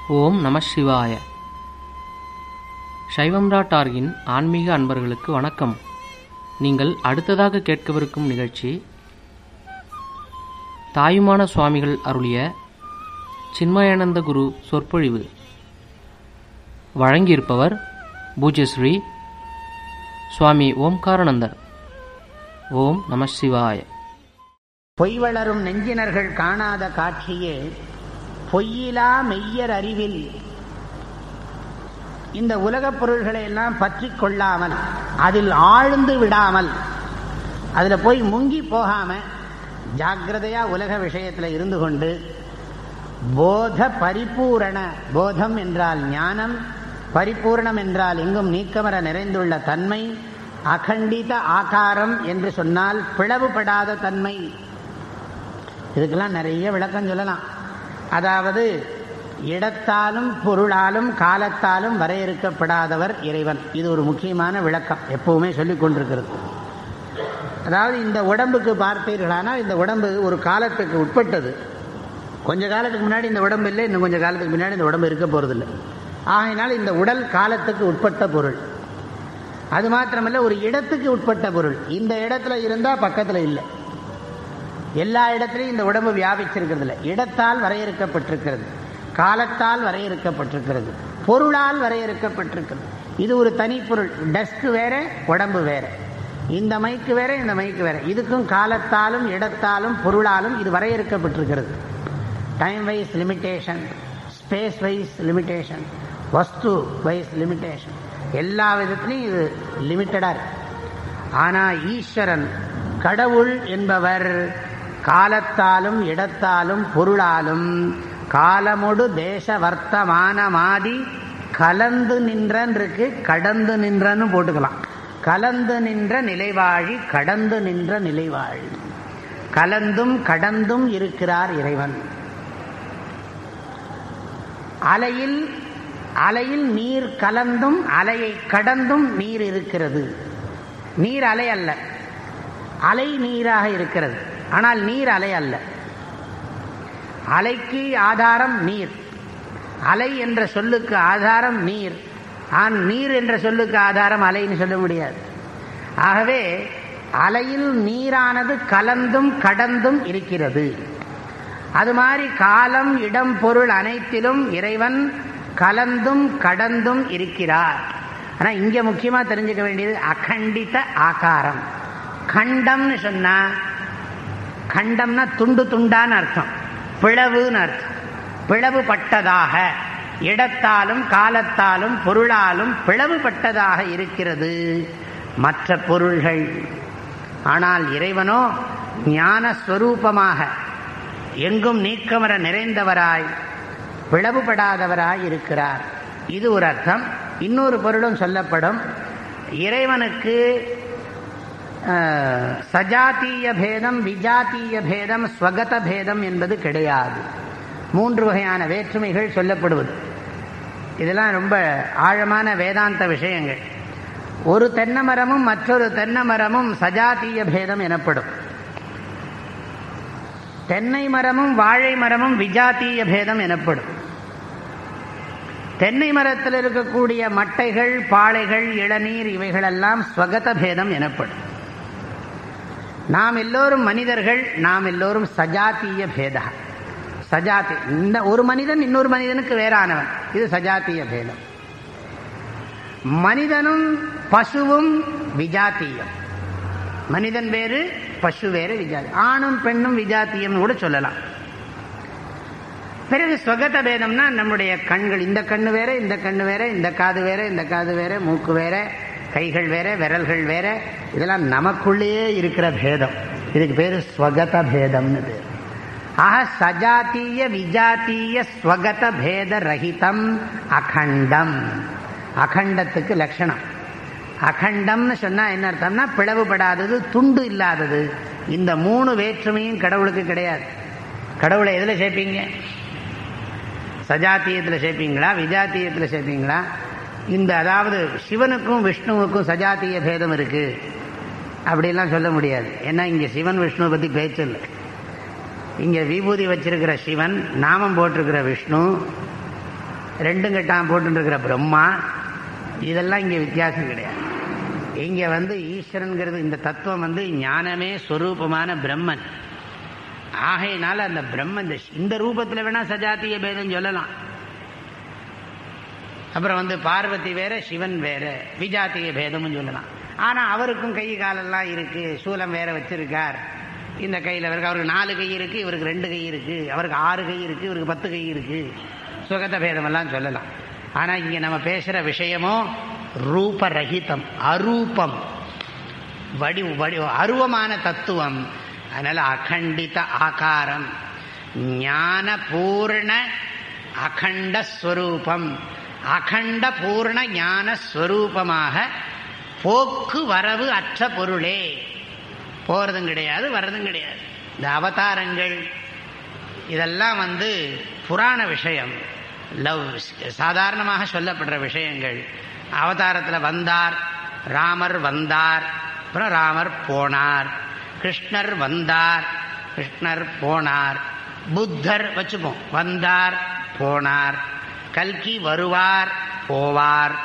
ஓம் நம சிவாய சைவம் டாட் ஆர்கின் ஆன்மீக அன்பர்களுக்கு வணக்கம் நீங்கள் அடுத்ததாக கேட்கவிருக்கும் நிகழ்ச்சி தாயுமான சுவாமிகள் அருளிய சின்மயானந்த குரு சொற்பொழிவு வழங்கியிருப்பவர் பூஜ்யஸ்ரீ சுவாமி ஓம்காரானந்தர் ஓம் நம சிவாய பொய் வளரும் நெஞ்சினர்கள் காணாத காட்சியே பொய்யிலா மெய்யர் அறிவில் இந்த உலகப் பொருள்களை எல்லாம் பற்றி கொள்ளாமல் அதில் ஆழ்ந்து விடாமல் அதுல போய் முங்கி போகாம ஜாக்கிரதையா உலக விஷயத்துல இருந்து கொண்டு போத பரிபூரண போதம் என்றால் ஞானம் பரிபூரணம் என்றால் எங்கும் நீக்கமர நிறைந்துள்ள தன்மை அகண்டித ஆகாரம் என்று சொன்னால் பிளவுபடாத தன்மை இதுக்கெல்லாம் நிறைய விளக்கம் சொல்லலாம் அதாவது இடத்தாலும் பொருளாலும் காலத்தாலும் வரையறுக்கப்படாதவர் இறைவன் இது ஒரு முக்கியமான விளக்கம் எப்பவுமே சொல்லிக் கொண்டிருக்கிறது அதாவது இந்த உடம்புக்கு பார்த்தீர்களானால் இந்த உடம்பு ஒரு காலத்துக்கு உட்பட்டது கொஞ்ச காலத்துக்கு முன்னாடி இந்த உடம்பு இல்லை இன்னும் கொஞ்சம் காலத்துக்கு முன்னாடி இந்த உடம்பு இருக்க போறதில்லை ஆகையினால் இந்த உடல் காலத்துக்கு உட்பட்ட பொருள் அது மாத்திரமல்ல ஒரு இடத்துக்கு உட்பட்ட பொருள் இந்த இடத்துல இருந்தால் பக்கத்தில் இல்லை எல்லா இடத்துலையும் இந்த உடம்பு வியாபிச்சிருக்கிறது இல்லை இடத்தால் வரையறுக்கப்பட்டிருக்கிறது காலத்தால் வரையறுக்கப்பட்டிருக்கிறது பொருளால் வரையறுக்கப்பட்டிருக்கிறது இது ஒரு தனி பொருள் டஸ்க் வேற உடம்பு வேற இந்த மைக்கு வேற இந்த மைக்கு வேற இதுக்கும் காலத்தாலும் இடத்தாலும் பொருளாலும் இது வரையறுக்கப்பட்டிருக்கிறது time wise limitation space wise limitation வஸ்து வைஸ் லிமிட்டேஷன் எல்லா விதத்திலையும் இது லிமிட்டடாக இருக்கு ஆனால் ஈஸ்வரன் கடவுள் என்பவர் காலத்தாலும் இடத்தாலும் பொருளாலும் காலமொடு தேச வர்த்தமானமாதி கலந்து நின்றன் இருக்கு கடந்து நின்றன்னு போட்டுக்கலாம் கலந்து நின்ற நிலைவாழி கடந்து நின்ற நிலைவாழி கலந்தும் கடந்தும் இருக்கிறார் இறைவன் அலையில் அலையில் நீர் கலந்தும் அலையை கடந்தும் நீர் இருக்கிறது நீர் அலை அல்ல அலை நீராக இருக்கிறது ஆனால் நீர் அலை அல்ல அலைக்கு ஆதாரம் நீர் அலை என்ற சொல்லுக்கு ஆதாரம் நீர் ஆன் நீர் என்ற சொல்லுக்கு ஆதாரம் அலைன்னு சொல்ல முடியாது ஆகவே அலையில் நீரானது கலந்தும் கடந்தும் இருக்கிறது அது மாதிரி காலம் இடம் பொருள் அனைத்திலும் இறைவன் கலந்தும் கடந்தும் இருக்கிறார் ஆனா இங்க முக்கியமா தெரிஞ்சுக்க வேண்டியது அகண்டித ஆகாரம் கண்டம்னு சொன்னா கண்டம்னா துண்டு துண்டான்னு அர்த்தம் பிளவுன்னு அர்த்தம் பிளவுபட்டதாக இடத்தாலும் காலத்தாலும் பொருளாலும் பிளவுபட்டதாக இருக்கிறது மற்ற பொருள்கள் ஆனால் இறைவனோ ஞான ஸ்வரூபமாக எங்கும் நீக்கமர நிறைந்தவராய் பிளவுபடாதவராய் இருக்கிறார் இது ஒரு அர்த்தம் இன்னொரு பொருளும் சொல்லப்படும் இறைவனுக்கு சஜாத்திய பேதம் விஜாத்திய பேதம் ஸ்வகத பேதம் என்பது கிடையாது மூன்று வகையான வேற்றுமைகள் சொல்லப்படுவது இதெல்லாம் ரொம்ப ஆழமான வேதாந்த விஷயங்கள் ஒரு தென்னை மரமும் மற்றொரு தென்னை மரமும் சஜாத்திய பேதம் எனப்படும் தென்னை மரமும் வாழை மரமும் விஜாத்திய பேதம் எனப்படும் தென்னை மரத்தில் இருக்கக்கூடிய மட்டைகள் பாளைகள் இளநீர் இவைகளெல்லாம் ஸ்வகத பேதம் எனப்படும் நாம் எல்லோரும் மனிதர்கள் நாம் எல்லோரும் சஜாத்திய பேதா சஜாத்தி இந்த ஒரு மனிதன் இன்னொரு மனிதனுக்கு வேறானவன் இது சஜாத்திய பேதம் மனிதனும் பசுவும் விஜாத்தியம் மனிதன் வேறு பசு வேறு விஜாதி ஆணும் பெண்ணும் விஜாத்தியம் கூட சொல்லலாம் பிறகு ஸ்வகத பேதம்னா நம்முடைய கண்கள் இந்த கண்ணு வேற இந்த கண்ணு வேற இந்த காது வேற இந்த காது வேற மூக்கு வேற கைகள் வேற விரல்கள் வேற இதெல்லாம் நமக்குள்ளேயே இருக்கிற பேதம் இதுக்கு பேரு ஸ்வகத பேதம்னு பேர் ஆக சஜாத்திய விஜாத்திய ஸ்வகத பேத ரஹிதம் அகண்டம் அகண்டத்துக்கு லட்சணம் அகண்டம்னு சொன்னா என்ன அர்த்தம்னா பிளவுபடாதது துண்டு இல்லாதது இந்த மூணு வேற்றுமையும் கடவுளுக்கு கிடையாது கடவுளை எதுல சேர்ப்பீங்க சஜாத்தியத்தில் சேர்ப்பீங்களா விஜாத்தியத்தில் சேர்ப்பீங்களா இந்த அதாவது சிவனுக்கும் விஷ்ணுவுக்கும் சஜாத்திய பேதம் இருக்கு அப்படிலாம் சொல்ல முடியாது ஏன்னா இங்க சிவன் விஷ்ணுவை பத்தி பேச்சு இல்லை இங்க விபூதி வச்சிருக்கிற சிவன் நாமம் போட்டிருக்கிற விஷ்ணு ரெண்டும் கட்டான் போட்டுருக்கிற பிரம்மா இதெல்லாம் இங்கே வித்தியாசம் கிடையாது இங்கே வந்து ஈஸ்வரன்கிறது இந்த தத்துவம் வந்து ஞானமே ஸ்வரூபமான பிரம்மன் ஆகையினால அந்த பிரம்மன் இந்த இந்த ரூபத்தில் வேணா சஜாத்திய பேதம் சொல்லலாம் அப்புறம் வந்து பார்வதி வேற சிவன் வேற விஜாத்திய பேதமும் சொல்லலாம் ஆனா அவருக்கும் கை காலெல்லாம் இருக்கு சூலம் வேற வச்சிருக்கார் இந்த கையில் அவருக்கு அவருக்கு நாலு கை இருக்கு இவருக்கு ரெண்டு கை இருக்கு அவருக்கு ஆறு கை இருக்கு இவருக்கு பத்து கை இருக்கு சுகத பேதமெல்லாம் சொல்லலாம் ஆனா இங்க நம்ம பேசுற விஷயமோ ரூபரகிதம் அரூபம் வடி வடி அருவமான தத்துவம் அதனால அகண்டித ஆகாரம் ஞான பூர்ண அகண்ட ஸ்வரூபம் அகண்ட பூர்ண ஞான ஸ்வரூபமாக போக்கு வரவு அற்ற பொருளே போறதும் கிடையாது வர்றதும் கிடையாது இந்த அவதாரங்கள் இதெல்லாம் வந்து புராண விஷயம் லவ் சாதாரணமாக சொல்லப்படுற விஷயங்கள் அவதாரத்தில் வந்தார் ராமர் வந்தார் அப்புறம் ராமர் போனார் கிருஷ்ணர் வந்தார் கிருஷ்ணர் போனார் புத்தர் வச்சுப்போம் வந்தார் போனார் கல்கி வருவார் போவார்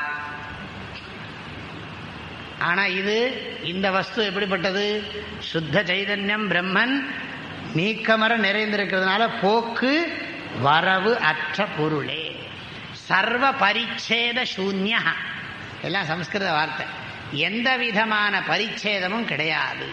ஆனா இது இந்த வஸ்து எப்படிப்பட்டது சுத்த சைதன்யம் பிரம்மன் நீக்கமர நிறைந்திருக்கிறதுனால போக்கு வரவு அற்ற பொருளே சர்வ பரிச்சேத சூன்ய எல்லாம் சம்ஸ்கிருத வார்த்தை எந்த விதமான பரிச்சேதமும் கிடையாது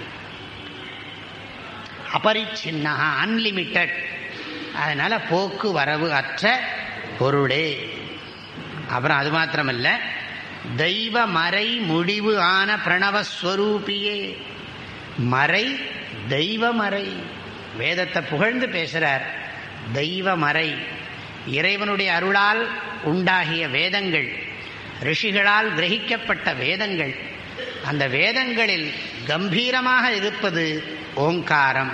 அபரிச்சின்னா அன்லிமிட்டட் அதனால போக்கு வரவு அற்ற பொருளே அப்புறம் அது மாத்திரமல்ல தெய்வ மறை முடிவு ஆன பிரணவஸ்வரூபியே மறை தெய்வ மறை வேதத்தை புகழ்ந்து பேசுறார் தெய்வ மறை இறைவனுடைய அருளால் உண்டாகிய வேதங்கள் ரிஷிகளால் கிரகிக்கப்பட்ட வேதங்கள் அந்த வேதங்களில் கம்பீரமாக இருப்பது ஓங்காரம்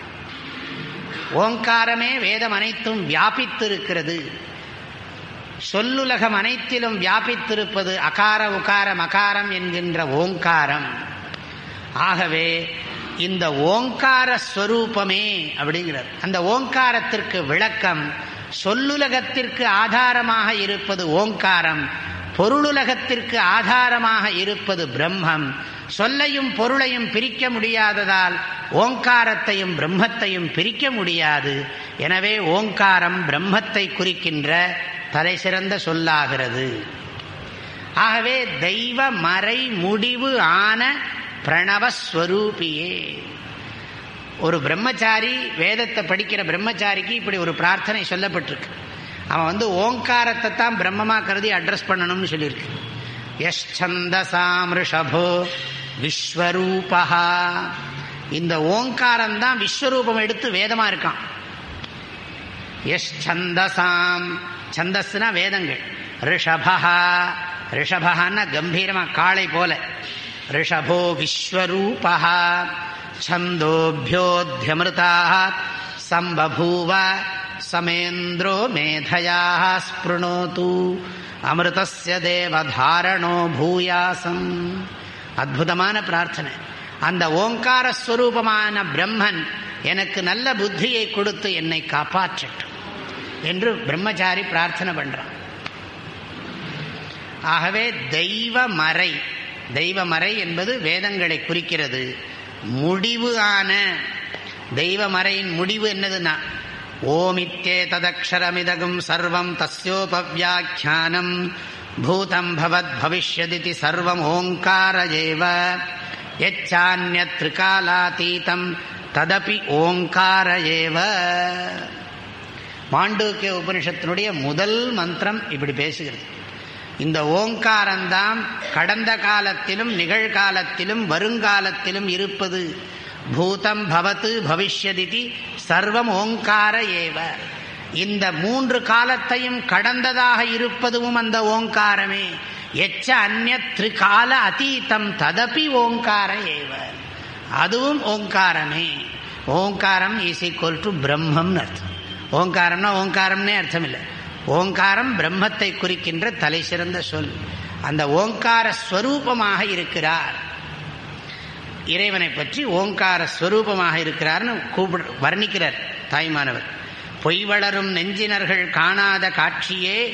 ஓங்காரமே வேதம் அனைத்தும் வியாபித்திருக்கிறது சொல்லுலகம் அனைத்திலும் வியாபித்திருப்பது அகார உகார மகாரம் என்கின்ற ஓங்காரம் ஆகவே இந்த ஓங்கார ஸ்வரூபமே அப்படிங்கிறார் அந்த ஓங்காரத்திற்கு விளக்கம் சொல்லுலகத்திற்கு ஆதாரமாக இருப்பது ஓங்காரம் பொருளுலகத்திற்கு ஆதாரமாக இருப்பது பிரம்மம் சொல்லையும் பொருளையும் பிரிக்க முடியாததால் ஓங்காரத்தையும் பிரம்மத்தையும் பிரிக்க முடியாது எனவே ஓங்காரம் பிரம்மத்தை குறிக்கின்ற தலை சிறந்த சொல்லாகிறது ஆகவே தெய்வ மறை முடிவு ஆன பிரணவஸ்வரூபியே ஒரு பிரம்மச்சாரி வேதத்தை படிக்கிற பிரம்மச்சாரிக்கு இப்படி ஒரு பிரார்த்தனை சொல்லப்பட்டிருக்கு அவன் வந்து ஓங்காரத்தை தான் பிரம்மமா கருதி அட்ரஸ் பண்ணணும்னு சொல்லியிருக்கு யந்தசாம் ரிஷபோ விஸ்வரூபா இந்த ஓங்காரம் தான் விஸ்வரூபம் எடுத்து வேதமா இருக்கான் யந்தசாம் சந்தஸ்னா வேதங்கள் ரிஷபா ரிஷபான்னா கம்பீரமா காளை போல ரிஷபோ விஸ்வரூபா छन्दोभ्योऽध्यमृता सम्बभूव समेन्द्रो मेधया स्पृणोतु அமிர்தஸ்ய தேவதாரணோ பூயாசம் அற்புதமான பிரார்த்தனை அந்த ஓங்கார ஸ்வரூபமான பிரம்மன் எனக்கு நல்ல புத்தியை கொடுத்து என்னை காப்பாற்றட்டும் என்று பிரம்மச்சாரி பிரார்த்தனை பண்றான் ஆகவே தெய்வ மறை தெய்வ மறை என்பது வேதங்களை குறிக்கிறது முடிவு ஆன தெய்வ மறையின் முடிவு என்னதுன்னா ஓமித்தே ததக்ஷரமிதகும் சர்வம் தஸ்யோபவியாக்கியானம் பூதம் பவத் பவிஷ்யதி சர்வம் ஓங்கார ஏவ எச்சான்யத்ரிகாலாதீதம் ததபி ஓங்கார ஏவ மாண்டூக்கிய உபனிஷத்தினுடைய முதல் மந்திரம் இப்படி பேசுகிறது இந்த ஓங்காரம்தான் கடந்த காலத்திலும் நிகழ்காலத்திலும் வருங்காலத்திலும் இருப்பது பூதம் பவத்து பவிஷ்யதிதி சர்வம் ஓங்கார ஏவ இந்த மூன்று காலத்தையும் கடந்ததாக இருப்பதும் அந்த ஓங்காரமே எச்ச அந்நிய திரிகால அதீதம் ததப்பி ஓங்கார ஏவ அதுவும் ஓங்காரமே ஓங்காரம் இஸ் ஈக்குவல் டு பிரம்மம்னு அர்த்தம் ஓங்காரம்னா ஓங்காரம்னே அர்த்தம் இல்லை ஓங்காரம் பிரம்மத்தை குறிக்கின்ற தலை சிறந்த சொல் அந்த ஓங்கார ஸ்வரூபமாக இருக்கிறார் இறைவனை பற்றி ஓங்கார ஸ்வரூபமாக இருக்கிறார்னு கூப்பிடு வர்ணிக்கிறார் தாய்மானவர் பொய் வளரும் நெஞ்சினர்கள் காணாத காட்சியே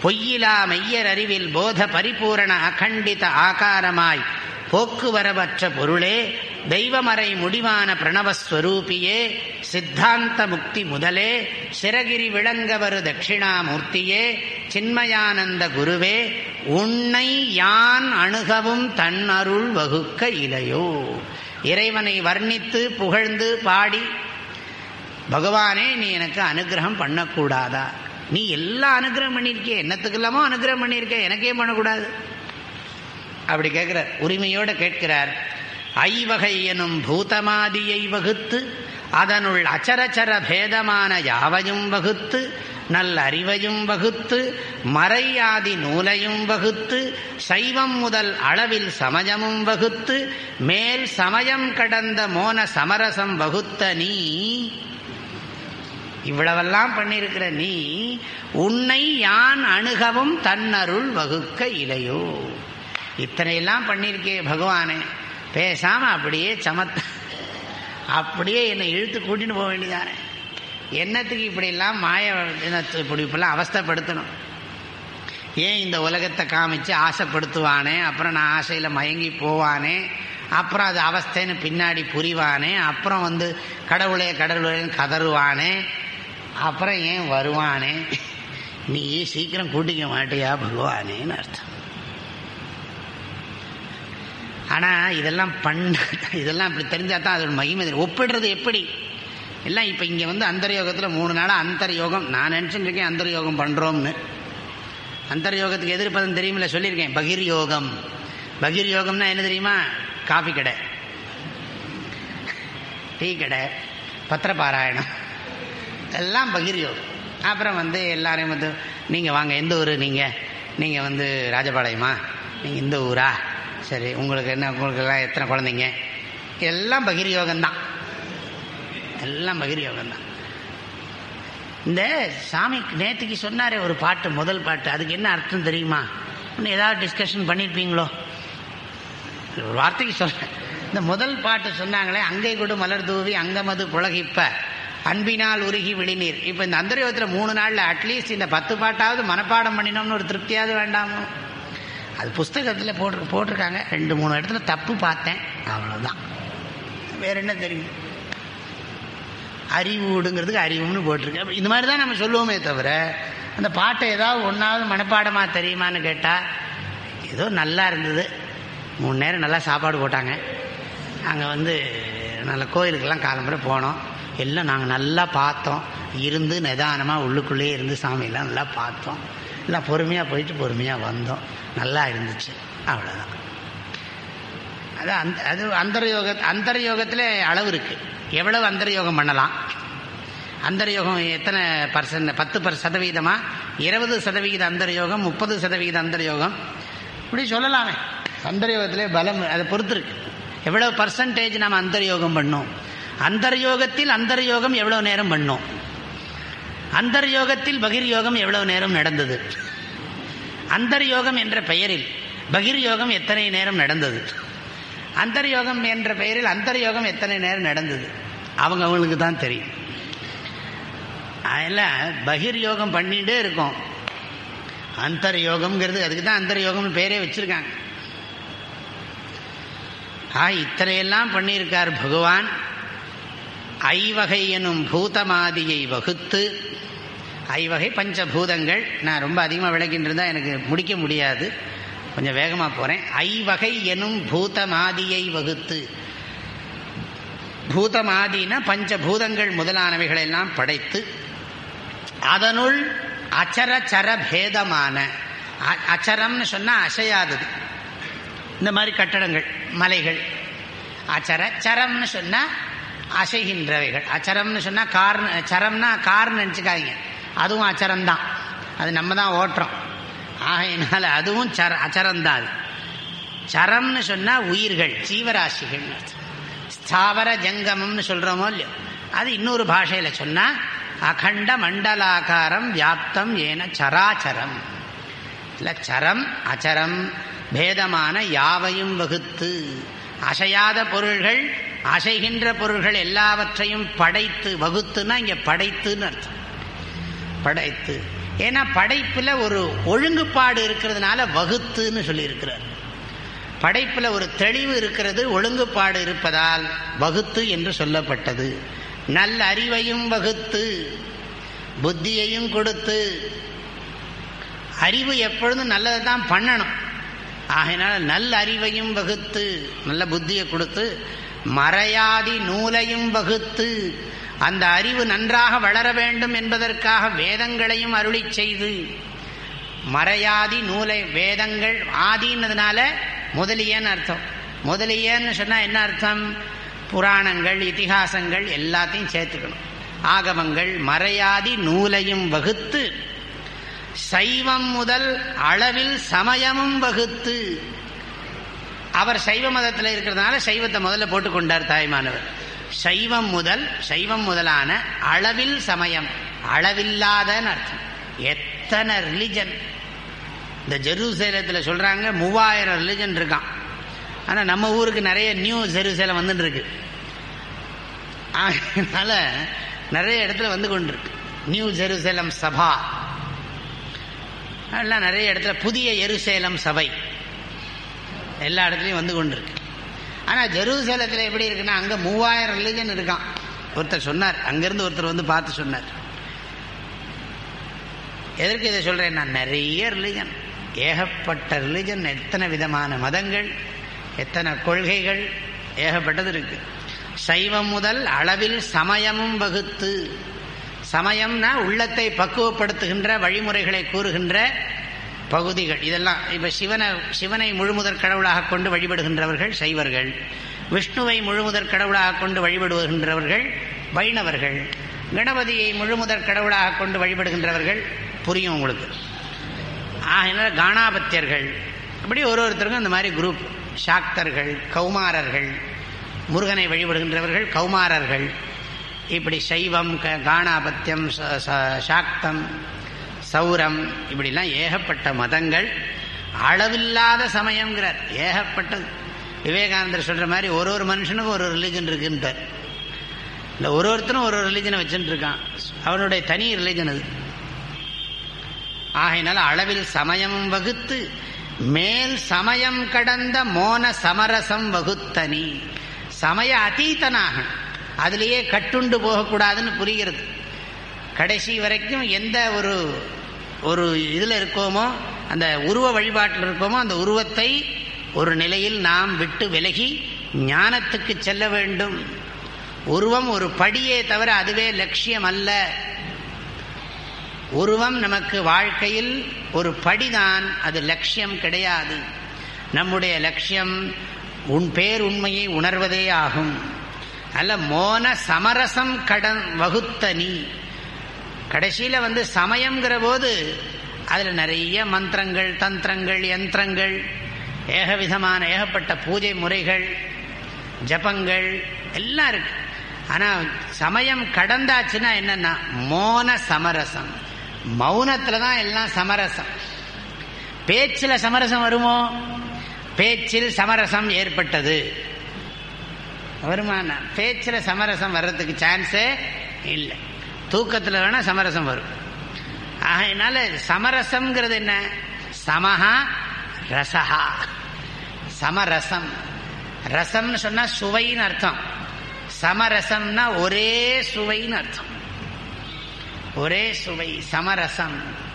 பொய்யிலா மெய்யர் அறிவில் போத பரிபூரண அகண்டித ஆகாரமாய் போக்குவரவற்ற பொருளே தெய்வமறை முடிவான பிரணவஸ்வரூபியே சித்தாந்த முக்தி முதலே சிறகிரி விளங்கவரு தட்சிணாமூர்த்தியே சின்மயானந்த குருவே உன்னை யான் அணுகவும் தன்னருள் வகுக்க இலையோ இறைவனை வர்ணித்து புகழ்ந்து பாடி பகவானே நீ எனக்கு அனுகிரகம் பண்ணக்கூடாதா நீ எல்லாம் அனுகிரகம் பண்ணியிருக்கே என்னத்துக்கு இல்லாமோ அனுகிரகம் பண்ணியிருக்க எனக்கே பண்ணக்கூடாது அப்படி கேட்கிறார் உரிமையோடு கேட்கிறார் ஐவகை எனும் பூதமாதியை வகுத்து அதனுள் அச்சரச்சர பேதமான யாவையும் வகுத்து நல்ல அறிவையும் வகுத்து மறையாதி நூலையும் வகுத்து சைவம் முதல் அளவில் சமயமும் வகுத்து மேல் சமயம் கடந்த மோன சமரசம் வகுத்த நீ இவ்வளவெல்லாம் பண்ணியிருக்கிற நீ உன்னை யான் அணுகவும் தன்னருள் வகுக்க இலையோ இத்தனையெல்லாம் பண்ணியிருக்கே பகவானே பேசாம அப்படியே சமத்த அப்படியே என்னை இழுத்து கூட்டின்னு போக வேண்டியதானே என்னத்துக்கு இப்படியெல்லாம் மாய இப்படி இப்பெல்லாம் அவஸ்தைப்படுத்தணும் ஏன் இந்த உலகத்தை காமிச்சு ஆசைப்படுத்துவானே அப்புறம் நான் ஆசையில் மயங்கி போவானே அப்புறம் அது அவஸ்தைன்னு பின்னாடி புரிவானே அப்புறம் வந்து கடவுளே கடவுளேன்னு கதறுவானே அப்புறம் ஏன் வருவானே நீ சீக்கிரம் கூட்டிக்க மாட்டியா பகவானேன்னு அர்த்தம் ஆனால் இதெல்லாம் பண்ண இதெல்லாம் இப்படி தெரிஞ்சால் தான் அதோட மகிமை தெரியும். ஒப்பிடுறது எப்படி எல்லாம் இப்போ இங்கே வந்து அந்தர்யோகத்தில் மூணு நாளாக அந்தர்யோகம் நான் நினச்சிட்டு இருக்கேன் அந்தர்யோகம் பண்ணுறோம்னு அந்தர்யோகத்துக்கு எதிர்ப்பதம் தெரியுமில்ல சொல்லியிருக்கேன் பகிர் யோகம் பகிர் யோகம்னா என்ன தெரியுமா காஃபி கடை டீ கடை பத்திரபாராயணம் எல்லாம் பகிர் யோகம் அப்புறம் வந்து எல்லாரையும் வந்து நீங்கள் வாங்க எந்த ஊர் நீங்கள் நீங்கள் வந்து ராஜபாளையமா நீங்கள் இந்த ஊரா சரி உங்களுக்கு என்ன உங்களுக்கு எல்லாம் எத்தனை குழந்தைங்க எல்லாம் பகிர் யோகம்தான் எல்லாம் பகிர் யோகம்தான் இந்த சாமி நேற்றுக்கு சொன்னாரே ஒரு பாட்டு முதல் பாட்டு அதுக்கு என்ன அர்த்தம் தெரியுமா இன்னும் ஏதாவது டிஸ்கஷன் பண்ணியிருப்பீங்களோ ஒரு வார்த்தைக்கு சொல்றேன் இந்த முதல் பாட்டு சொன்னாங்களே அங்கை கொடு மலர் தூவி அங்கமது புலகிப்ப அன்பினால் உருகி விழிநீர் இப்போ இந்த அந்தர்யோகத்தில் மூணு நாளில் அட்லீஸ்ட் இந்த பத்து பாட்டாவது மனப்பாடம் பண்ணினோம்னு ஒரு திருப்தியாவது வேண்டாமோ அது புஸ்தகத்தில் போட்டு போட்டிருக்காங்க ரெண்டு மூணு இடத்துல தப்பு பார்த்தேன் அவ்வளோதான் வேற என்ன தெரியும் அறிவூடுங்கிறதுக்கு அறிவுன்னு போட்டிருக்கு இந்த மாதிரி தான் நம்ம சொல்லுவோமே தவிர அந்த பாட்டை ஏதாவது ஒன்றாவது மனப்பாடமாக தெரியுமான்னு கேட்டால் ஏதோ நல்லா இருந்தது மூணு நேரம் நல்லா சாப்பாடு போட்டாங்க அங்கே வந்து நல்ல கோயிலுக்கெல்லாம் காலம்புரை போனோம் எல்லாம் நாங்கள் நல்லா பார்த்தோம் இருந்து நிதானமாக உள்ளுக்குள்ளேயே இருந்து சாமியெல்லாம் நல்லா பார்த்தோம் எல்லாம் பொறுமையாக போயிட்டு பொறுமையாக வந்தோம் நல்லா இருந்துச்சு அவ்வளோதான் அது அந்த அது அந்தர்யோக அந்தர்யோகத்தில் அளவு இருக்குது எவ்வளவு அந்தர்யோகம் பண்ணலாம் அந்தர்யோகம் எத்தனை பர்சன்ட் பத்து பர் சதவீதமா இருபது சதவிகித அந்தர்யோகம் முப்பது சதவிகித அந்தர்யோகம் இப்படி சொல்லலாமே அந்தர்யோகத்திலே பலம் அதை பொறுத்து இருக்கு எவ்வளவு பர்சன்டேஜ் நம்ம அந்தர்யோகம் பண்ணோம் அந்தர்யோகத்தில் அந்தர்யோகம் எவ்வளவு நேரம் பண்ணோம் அந்தர்யோகத்தில் பகிர்யோகம் எவ்வளவு நேரம் நடந்தது அந்தர்யோகம் என்ற பெயரில் பகிர்யோகம் எத்தனை நேரம் நடந்தது அந்தர்யோகம் என்ற பெயரில் அந்தர்யோகம் எத்தனை நேரம் நடந்தது அவங்க அவங்களுக்கு தான் தெரியும் அதில் பகிர் யோகம் பண்ணிகிட்டே இருக்கோம் அந்தர்யோகம்ங்கிறது அதுக்கு தான் அந்தர்யோகம்னு பேரே வச்சிருக்காங்க ஆ இத்தனையெல்லாம் பண்ணியிருக்கார் பகவான் ஐவகை எனும் பூதமாதியை வகுத்து ஐவகை பஞ்சபூதங்கள் நான் ரொம்ப அதிகமாக விளக்கிட்டு இருந்தால் எனக்கு முடிக்க முடியாது கொஞ்சம் வேகமாக போகிறேன் ஐவகை எனும் பூதமாதியை வகுத்து பூதமாதினா பஞ்சபூதங்கள் முதலானவைகளை எல்லாம் படைத்து அதனுள் அச்சரச்சர பேதமான அச்சரம்னு சொன்னால் அசையாதது இந்த மாதிரி கட்டடங்கள் மலைகள் அச்சர சரம்னு சொன்னால் அசைகின்றவைகள் அச்சரம்னு சொன்னால் கார் சரம்னா கார்னு நினச்சிக்காதீங்க அதுவும் அச்சரம்தான் அது நம்ம தான் ஓட்டுறோம் ஆகையினால அதுவும் சர அச்சரம்தான் அது சரம்னு சொன்னால் உயிர்கள் ஜீவராசிகள் ஸ்தாவர ஜங்கமம்னு சொல்கிறோமோ இல்லையோ அது இன்னொரு பாஷையில் சொன்னால் அகண்ட மண்டலாகாரம் வியாப்தம் ஏன சராச்சரம் இல்லை சரம் அச்சரம் பேதமான யாவையும் வகுத்து அசையாத பொருள்கள் அசைகின்ற பொருள்கள் எல்லாவற்றையும் படைத்து வகுத்துன்னா இங்கே படைத்துன்னு அர்த்தம் படைத்து ஏன்னா படைப்புல ஒரு ஒழுங்குப்பாடு இருக்கிறதுனால வகுத்துன்னு சொல்லியிருக்கிறார் படைப்புல ஒரு தெளிவு இருக்கிறது ஒழுங்குப்பாடு இருப்பதால் வகுத்து என்று சொல்லப்பட்டது நல்ல அறிவையும் வகுத்து புத்தியையும் கொடுத்து அறிவு எப்பொழுதும் நல்லதை தான் பண்ணணும் ஆகையினால நல்ல அறிவையும் வகுத்து நல்ல புத்தியை கொடுத்து மறையாதி நூலையும் வகுத்து அந்த அறிவு நன்றாக வளர வேண்டும் என்பதற்காக வேதங்களையும் அருளி செய்து மறையாதி நூலை வேதங்கள் ஆதின்னதுனால முதலியன்னு அர்த்தம் முதலியன்னு சொன்னா என்ன அர்த்தம் புராணங்கள் இதிகாசங்கள் எல்லாத்தையும் சேர்த்துக்கணும் ஆகமங்கள் மறையாதி நூலையும் வகுத்து சைவம் முதல் அளவில் சமயமும் வகுத்து அவர் சைவ மதத்தில் இருக்கிறதுனால சைவத்தை முதல்ல போட்டுக்கொண்டார் தாய்மானவர் சைவம் முதல் சைவம் முதலான அளவில் சமயம் அளவில்லாதன்னு அர்த்தம் எத்தனை ரிலிஜன் இந்த ஜெருசேலத்தில் சொல்றாங்க மூவாயிரம் ரிலிஜன் இருக்கான் ஆனால் நம்ம ஊருக்கு நிறைய நியூ ஜெருசேலம் வந்துட்டு இருக்கு அதனால நிறைய இடத்துல வந்து கொண்டிருக்கு நியூ ஜெருசேலம் சபா அதெல்லாம் நிறைய இடத்துல புதிய எருசேலம் சபை எல்லா இடத்துலையும் வந்து கொண்டிருக்கு ஆனால் ஜெருசேலத்தில் எப்படி இருக்குன்னா அங்கே மூவாயிரம் ரிலிஜன் இருக்கான் ஒருத்தர் சொன்னார் அங்கேருந்து ஒருத்தர் வந்து பார்த்து சொன்னார் எதற்கு இதை சொல்கிறேன் நான் நிறைய ரிலிஜன் ஏகப்பட்ட ரிலிஜன் எத்தனை விதமான மதங்கள் எத்தனை கொள்கைகள் ஏகப்பட்டது இருக்கு சைவம் முதல் அளவில் சமயமும் வகுத்து சமயம்னா உள்ளத்தை பக்குவப்படுத்துகின்ற வழிமுறைகளை கூறுகின்ற பகுதிகள் இதெல்லாம் இப்போ சிவனை சிவனை முழுமுதற் கடவுளாக கொண்டு வழிபடுகின்றவர்கள் சைவர்கள் விஷ்ணுவை முழுமுதற் கடவுளாக கொண்டு வழிபடுகின்றவர்கள் வைணவர்கள் கணபதியை முழுமுதற் கடவுளாக கொண்டு வழிபடுகின்றவர்கள் புரியும் உங்களுக்கு ஆகினால காணாபத்தியர்கள் இப்படி ஒரு ஒருத்தருக்கும் இந்த மாதிரி குரூப் சாக்தர்கள் கௌமாரர்கள் முருகனை வழிபடுகின்றவர்கள் கௌமாரர்கள் இப்படி சைவம் க காணாபத்தியம் ச- ச- சாக்தம் சௌரம் இப்படிலாம் ஏகப்பட்ட மதங்கள் அளவில்லாத சமயங்கிறார் ஏகப்பட்டது விவேகானந்தர் சொல்ற மாதிரி ஒரு ஒரு மனுஷனுக்கும் ஒரு ரிலிஜன் இருக்குன்றார் இல்லை ஒரு ஒருத்தரும் ஒரு ஒரு ரிலிஜனை வச்சுட்டு இருக்கான் அவனுடைய தனி ரிலிஜன் அது ஆகையினால அளவில் சமயம் வகுத்து மேல் சமயம் கடந்த மோன சமரசம் வகுத்தனி சமய அதீதனாக அதிலேயே கட்டுண்டு போகக்கூடாதுன்னு புரிகிறது கடைசி வரைக்கும் எந்த ஒரு ஒரு இதில் இருக்கோமோ அந்த உருவ வழிபாட்டில் இருக்கோமோ அந்த உருவத்தை ஒரு நிலையில் நாம் விட்டு விலகி ஞானத்துக்கு செல்ல வேண்டும் உருவம் ஒரு படியே தவிர அதுவே லட்சியம் அல்ல உருவம் நமக்கு வாழ்க்கையில் ஒரு படிதான் அது லட்சியம் கிடையாது நம்முடைய லட்சியம் உன் பேர் உண்மையை உணர்வதே ஆகும் அல்ல மோன சமரசம் கடன் வகுத்த நீ கடைசியில் வந்து சமயம்ங்கிற போது அதில் நிறைய மந்திரங்கள் தந்திரங்கள் யந்திரங்கள் ஏகவிதமான ஏகப்பட்ட பூஜை முறைகள் ஜபங்கள் எல்லாம் இருக்கு ஆனால் சமயம் கடந்தாச்சுன்னா என்னன்னா மோன சமரசம் மௌனத்தில் தான் எல்லாம் சமரசம் பேச்சில் சமரசம் வருமோ பேச்சில் சமரசம் ஏற்பட்டது வருமானா பேச்சில் சமரசம் வர்றதுக்கு சான்ஸே இல்லை தூக்கத்தில் வேணால் சமரசம் வரும் ஆகையினால சமரசம்ங்கிறது என்ன சமஹா ரசஹா சமரசம் ரசம்னு சொன்னா சுவைன்னு அர்த்தம் சமரசம்னா ஒரே சுவைன்னு அர்த்தம் ஒரே சுவை சமரசம்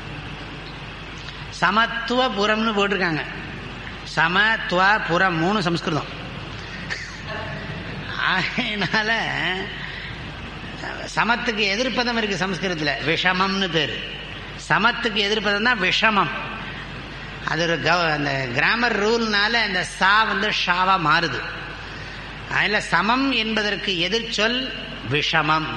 சமத்துவ புறம்னு போட்டிருக்காங்க சமத்துவ புறம் மூணு சம்ஸ்கிருதம் அதனால சமத்துக்கு எதிர்ப்பதம் இருக்கு சம்ஸ்கிருதத்தில் விஷமம்னு பேர் சமத்துக்கு எதிர்ப்பதம் தான் விஷமம் அது ஒரு கவ அந்த கிராமர் ரூல்னால அந்த சா வந்து ஷாவா மாறுது அதில் சமம் என்பதற்கு எதிர்ச்சொல் விஷமம்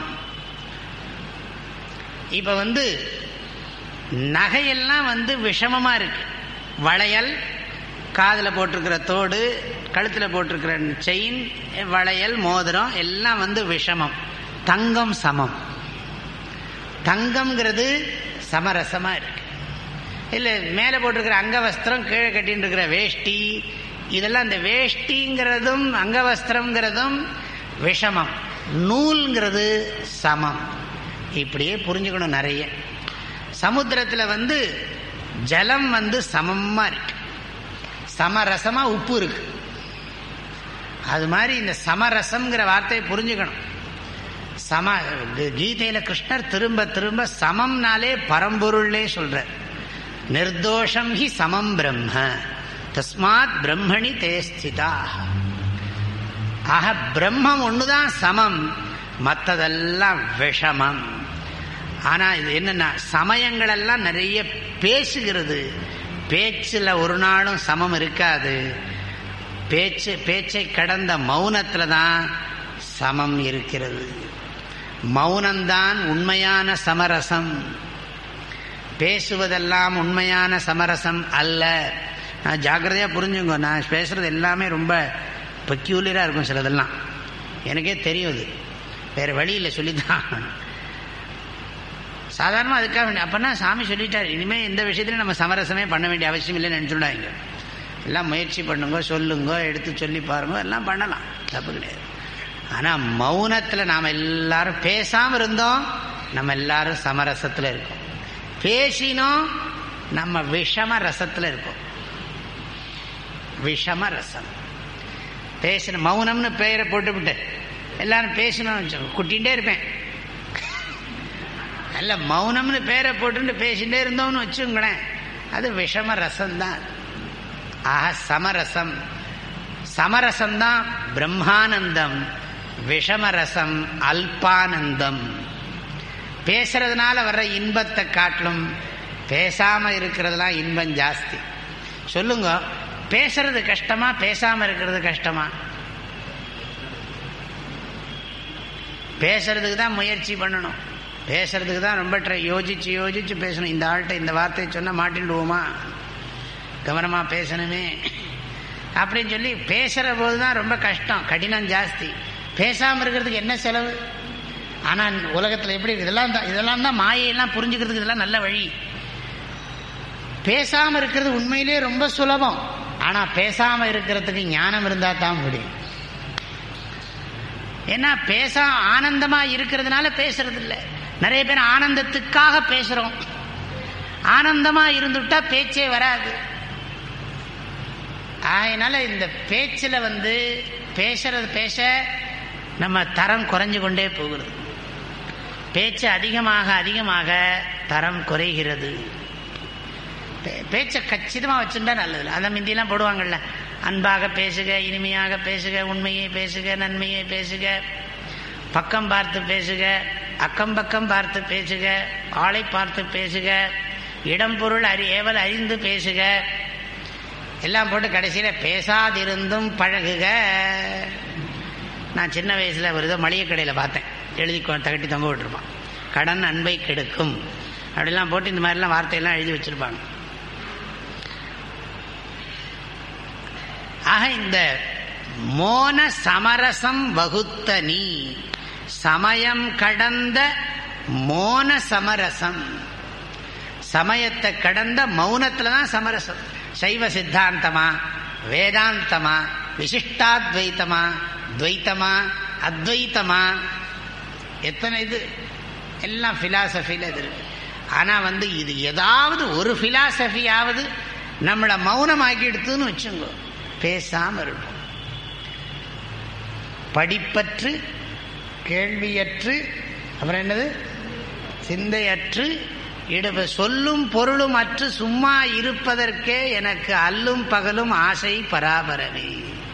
இப்போ வந்து நகையெல்லாம் வந்து விஷமமாக இருக்கு வளையல் காதில் போட்டிருக்கிற தோடு கழுத்தில் போட்டிருக்கிற செயின் வளையல் மோதிரம் எல்லாம் வந்து விஷமம் தங்கம் சமம் தங்கம்ங்கிறது சமரசமாக இருக்கு இல்லை மேலே போட்டிருக்கிற அங்கவஸ்திரம் கீழே கட்டின்னு இருக்கிற வேஷ்டி இதெல்லாம் இந்த வேஷ்டிங்கிறதும் அங்கவஸ்திரம்ங்கிறதும் விஷமம் நூல்ங்கிறது சமம் இப்படியே புரிஞ்சுக்கணும் நிறைய சமுத்திரத்தில் வந்து ஜலம் வந்து சமமா இருக்கு சமரசமா உப்பு இருக்கு அது மாதிரி இந்த சமரசம்ங்கிற வார்த்தையை புரிஞ்சுக்கணும் சம கீதையில கிருஷ்ணர் திரும்ப திரும்ப சமம்னாலே பரம்பொருளே சொல்றார் நிர்தோஷம் ஹி சமம் பிரம்ம தஸ்மாத் பிரம்மணி தே ஸ்திதா ஆக பிரம்மம் ஒண்ணுதான் சமம் மற்றதெல்லாம் விஷமம் ஆனா இது என்னன்னா சமயங்கள் எல்லாம் நிறைய பேசுகிறது பேச்சுல ஒரு நாளும் சமம் இருக்காது பேச்சு பேச்சை கடந்த மௌனத்துல தான் சமம் இருக்கிறது மௌனம்தான் உண்மையான சமரசம் பேசுவதெல்லாம் உண்மையான சமரசம் அல்ல நான் ஜாக்கிரதையாக புரிஞ்சுங்க நான் பேசுறது எல்லாமே ரொம்ப பெக்யூலியராக இருக்கும் சிலதெல்லாம் எனக்கே தெரியும் அது வேறு வழியில் சொல்லித்தான் சாதாரணமாக அதுக்காக வேண்டிய அப்போனா சாமி சொல்லிட்டார் இனிமேல் இந்த விஷயத்துல நம்ம சமரசமே பண்ண வேண்டிய அவசியம் இல்லைன்னு நினச்சுடாங்க எல்லாம் முயற்சி பண்ணுங்க சொல்லுங்க எடுத்து சொல்லி பாருங்க எல்லாம் பண்ணலாம் தப்பு கிடையாது ஆனால் மௌனத்தில் நாம் எல்லாரும் பேசாமல் இருந்தோம் நம்ம எல்லாரும் சமரசத்தில் இருக்கோம் பேசினோம் நம்ம விஷம ரசத்தில் இருக்கோம் விஷம ரசம் பேசின மௌனம்னு பெயரை போட்டுவிட்டு எல்லாரும் பேசணும் குட்டிகிட்டே இருப்பேன் அல்ல மௌனம்னு பேரை போட்டு பேசிட்டே இருந்தோம்னு வச்சுங்களேன் அது விஷம ரசம்தான் ஆக சமரசம் சமரசம் தான் பிரம்மானந்தம் விஷமரசம் அல்பானந்தம் பேசுறதுனால வர்ற இன்பத்தை காட்டிலும் பேசாம இருக்கிறதுலாம் இன்பம் ஜாஸ்தி சொல்லுங்க பேசுறது கஷ்டமா பேசாம இருக்கிறது கஷ்டமா பேசுறதுக்கு தான் முயற்சி பண்ணணும் பேசுறதுக்கு தான் ரொம்ப ட்ரை யோசிச்சு யோசிச்சு பேசணும் இந்த ஆள்கிட்ட இந்த வார்த்தையை சொன்னால் மாட்டிடுவோமா கவனமாக பேசணுமே அப்படின்னு சொல்லி பேசுகிற போது தான் ரொம்ப கஷ்டம் கடினம் ஜாஸ்தி பேசாமல் இருக்கிறதுக்கு என்ன செலவு ஆனால் உலகத்தில் எப்படி இதெல்லாம் தான் இதெல்லாம் தான் மாயையெல்லாம் புரிஞ்சுக்கிறதுக்கு இதெல்லாம் நல்ல வழி பேசாமல் இருக்கிறது உண்மையிலேயே ரொம்ப சுலபம் ஆனால் பேசாமல் இருக்கிறதுக்கு ஞானம் இருந்தால் தான் முடியும் ஏன்னா பேச ஆனந்தமா இருக்கிறதுனால பேசுறது இல்லை நிறைய பேர் ஆனந்தத்துக்காக பேசுறோம் ஆனந்தமா இருந்துட்டா பேச்சே வராது அதனால இந்த பேச்சில் வந்து பேசுறது பேச நம்ம தரம் குறைஞ்சு கொண்டே போகிறது பேச்சு அதிகமாக அதிகமாக தரம் குறைகிறது பேச்சை கச்சிதமாக வச்சுட்டா நல்லது அதை முந்தியெல்லாம் போடுவாங்கல்ல அன்பாக பேசுக இனிமையாக பேசுக உண்மையை பேசுக நன்மையை பேசுக பக்கம் பார்த்து பேசுக அக்கம் பக்கம் பார்த்து பேசுக ஆளை பார்த்து பேசுக இடம் பொருள் அறி ஏவல் அறிந்து பேசுக எல்லாம் போட்டு கடைசியில் பேசாதிருந்தும் பழகுக நான் சின்ன வயசில் ஒரு இதை மளிகை கடையில் பார்த்தேன் எழுதி தகட்டி தொங்க விட்டுருப்பான் கடன் அன்பை கெடுக்கும் அப்படிலாம் போட்டு இந்த மாதிரிலாம் வார்த்தையெல்லாம் எழுதி வச்சிருப்பாங்க ஆக இந்த மோன சமரசம் வகுத்த நீ சமயம் கடந்த மோன சமரசம் சமயத்தை கடந்த மௌனத்துல தான் சமரசம் சைவ சித்தாந்தமா வேதாந்தமா விசிஷ்டாத்வைத்தமா துவைத்தமா அத்வைத்தமா எத்தனை இது எல்லாம் பிலாசபியில் இது இருக்கு ஆனால் வந்து இது ஏதாவது ஒரு பிலாசபியாவது நம்மளை மௌனமாக்கி எடுத்துன்னு வச்சுங்க பேசாம இருப்போம் படிப்பற்று கேள்வியற்று அப்புறம் என்னது சிந்தையற்று இடுவ சொல்லும் பொருளும் அற்று சும்மா இருப்பதற்கே எனக்கு அல்லும் பகலும் ஆசை பராபரமே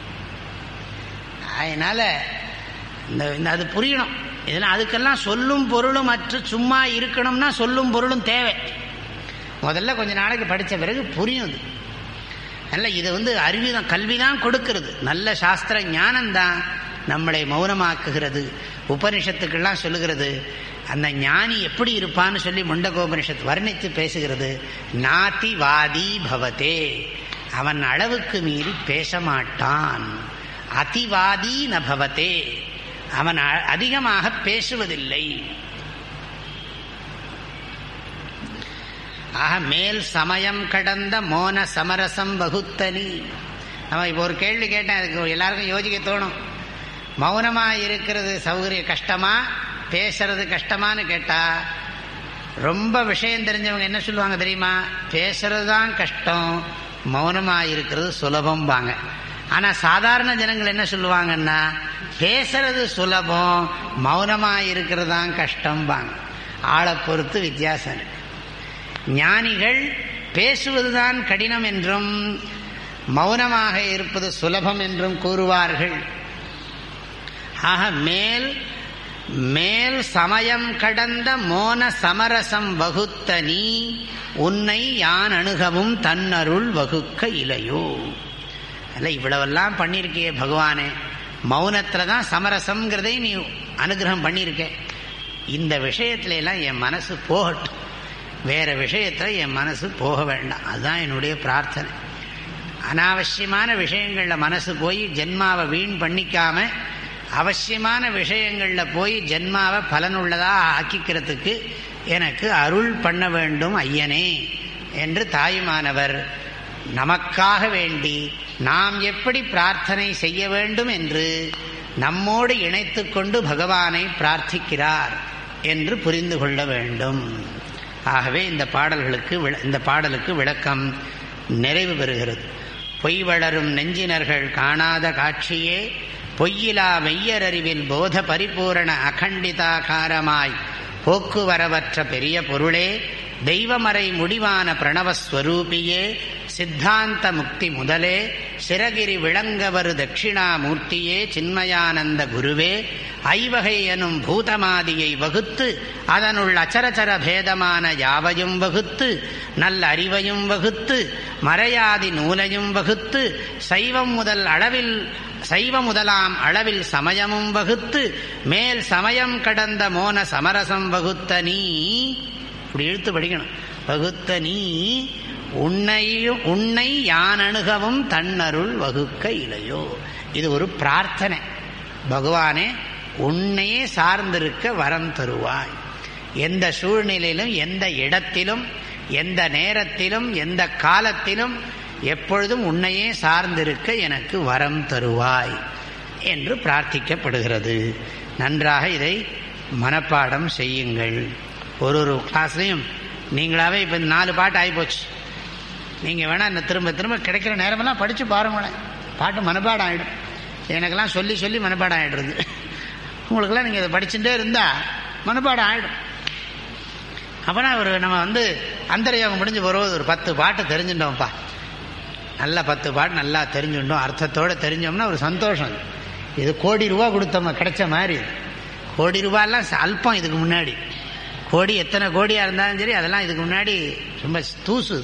அதனால இந்த அது புரியணும் இதெல்லாம் அதுக்கெல்லாம் சொல்லும் பொருளும் அற்று சும்மா இருக்கணும்னா சொல்லும் பொருளும் தேவை முதல்ல கொஞ்ச நாளைக்கு படித்த பிறகு புரியும் அது நல்ல இது வந்து அறிவிதான் கல்வி தான் கொடுக்கிறது நல்ல சாஸ்திர ஞானம்தான் நம்மளை மௌனமாக்குகிறது உபனிஷத்துக்கெல்லாம் சொல்லுகிறது அந்த ஞானி எப்படி இருப்பான்னு சொல்லி முண்டகோபனிஷத் வர்ணித்து பேசுகிறது நாதி வாதி பவதே அவன் அளவுக்கு மீறி பேச மாட்டான் அதிவாதி நபவதே அவன் அதிகமாக பேசுவதில்லை ஆக மேல் சமயம் கடந்த மோன சமரசம் வகுத்தனி நம்ம இப்போ ஒரு கேள்வி கேட்டேன் அதுக்கு எல்லாருக்கும் யோசிக்க தோணும் மௌனமாக இருக்கிறது சௌகரிய கஷ்டமா பேசுறது கஷ்டமான்னு கேட்டா ரொம்ப விஷயம் தெரிஞ்சவங்க என்ன சொல்லுவாங்க தெரியுமா பேசுறது தான் கஷ்டம் மௌனமாக இருக்கிறது சுலபம்பாங்க ஆனால் சாதாரண ஜனங்கள் என்ன சொல்லுவாங்கன்னா பேசுறது சுலபம் மௌனமாக இருக்கிறது தான் கஷ்டம்பாங்க ஆளை பொறுத்து வித்தியாசம் இருக்கு ஞானிகள் பேசுவதுதான் கடினம் என்றும் மௌனமாக இருப்பது சுலபம் என்றும் கூறுவார்கள் ஆக மேல் மேல் சமயம் கடந்த மோன சமரசம் வகுத்த நீ உன்னை யான் அணுகவும் தன்னருள் வகுக்க இலையோ அல்ல இவ்வளவெல்லாம் பண்ணியிருக்கியே பகவானே மௌனத்தில் தான் சமரசம்ங்கிறதை நீ அனுகிரகம் பண்ணியிருக்க இந்த விஷயத்துல எல்லாம் என் மனசு போகட்டும் வேற விஷயத்தில் என் மனசு போக வேண்டாம் அதுதான் என்னுடைய பிரார்த்தனை அனாவசியமான விஷயங்களில் மனசு போய் ஜென்மாவை வீண் பண்ணிக்காம அவசியமான விஷயங்களில் போய் ஜென்மாவை பலனுள்ளதாக ஆக்கிக்கிறதுக்கு எனக்கு அருள் பண்ண வேண்டும் ஐயனே என்று தாயுமானவர் நமக்காக வேண்டி நாம் எப்படி பிரார்த்தனை செய்ய வேண்டும் என்று நம்மோடு இணைத்து கொண்டு பகவானை பிரார்த்திக்கிறார் என்று புரிந்து கொள்ள வேண்டும் ஆகவே இந்த பாடல்களுக்கு இந்த பாடலுக்கு விளக்கம் நிறைவு பெறுகிறது பொய் வளரும் நெஞ்சினர்கள் காணாத காட்சியே பொய்யிலா மெய்யரறிவில் போத பரிபூரண அகண்டிதாகாரமாய் போக்குவரவற்ற பெரிய பொருளே தெய்வமறை முடிவான பிரணவஸ்வரூபியே சித்தாந்த முக்தி முதலே சிறகிரி விளங்கவரு தட்சிணாமூர்த்தியே சின்மயானந்த குருவே ஐவகை எனும் பூதமாதியை வகுத்து அதனுள் அச்சரச்சர பேதமான யாவையும் வகுத்து நல்ல அறிவையும் வகுத்து மறையாதி நூலையும் வகுத்து சைவம் முதல் அளவில் சைவ முதலாம் அளவில் சமயமும் வகுத்து மேல் சமயம் கடந்த மோன சமரசம் வகுத்த நீ இப்படி இழுத்து படிக்கணும் வகுத்த நீ உன்னையும் உன்னை யான் அணுகவும் தன்னருள் வகுக்க இலையோ இது ஒரு பிரார்த்தனை பகவானே உன்னையே சார்ந்திருக்க வரம் தருவாய் எந்த சூழ்நிலையிலும் எந்த இடத்திலும் எந்த நேரத்திலும் எந்த காலத்திலும் எப்பொழுதும் உன்னையே சார்ந்திருக்க எனக்கு வரம் தருவாய் என்று பிரார்த்திக்கப்படுகிறது நன்றாக இதை மனப்பாடம் செய்யுங்கள் ஒரு ஒரு கிளாஸ்லையும் நீங்களாவே இப்போ நாலு பாட்டு ஆகிப்போச்சு நீங்கள் வேணால் இந்த திரும்ப திரும்ப கிடைக்கிற நேரமெல்லாம் படித்து பாருங்களேன் பாட்டு மனப்பாடம் ஆகிடும் எனக்கெல்லாம் சொல்லி சொல்லி மனப்பாடம் ஆகிடுறது உங்களுக்கெல்லாம் நீங்கள் இதை படிச்சுட்டே இருந்தால் மனப்பாடம் ஆகிடும் அப்போனா ஒரு நம்ம வந்து அந்தரயோகம் முடிஞ்சு வருவது ஒரு பத்து பாட்டு தெரிஞ்சுட்டோம்ப்பா நல்லா பத்து பாட்டு நல்லா தெரிஞ்சுட்டோம் அர்த்தத்தோடு தெரிஞ்சோம்னா ஒரு சந்தோஷம் இது கோடி ரூபா கொடுத்தோம் கிடைச்ச மாதிரி கோடி ரூபாயெல்லாம் அல்பம் இதுக்கு முன்னாடி கோடி எத்தனை கோடியாக இருந்தாலும் சரி அதெல்லாம் இதுக்கு முன்னாடி ரொம்ப தூசு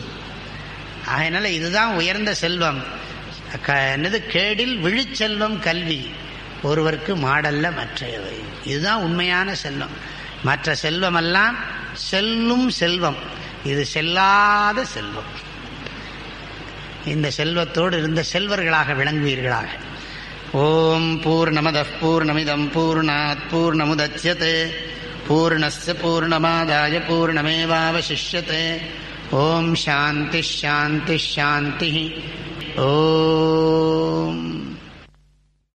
அதனால இதுதான் உயர்ந்த செல்வம் என்னது கேடில் விழிச்செல்வம் கல்வி ஒருவருக்கு மாடல்ல மற்றையவை இதுதான் உண்மையான செல்வம் மற்ற செல்வமெல்லாம் செல்லும் செல்வம் இது செல்லாத செல்வம் இந்த செல்வத்தோடு இருந்த செல்வர்களாக விளங்குவீர்களாக ஓம் பூர்ணமத பூர்ணமிதம் பூர்ணாத் பூர்ணமுதட்சியते பூர்ணஸ்ய பூர்ணமாதாய பூர்ணமேவாவசிஷ்யते ஓம் சாந்தி ஷாந்தி ஷாந்தி ஓம்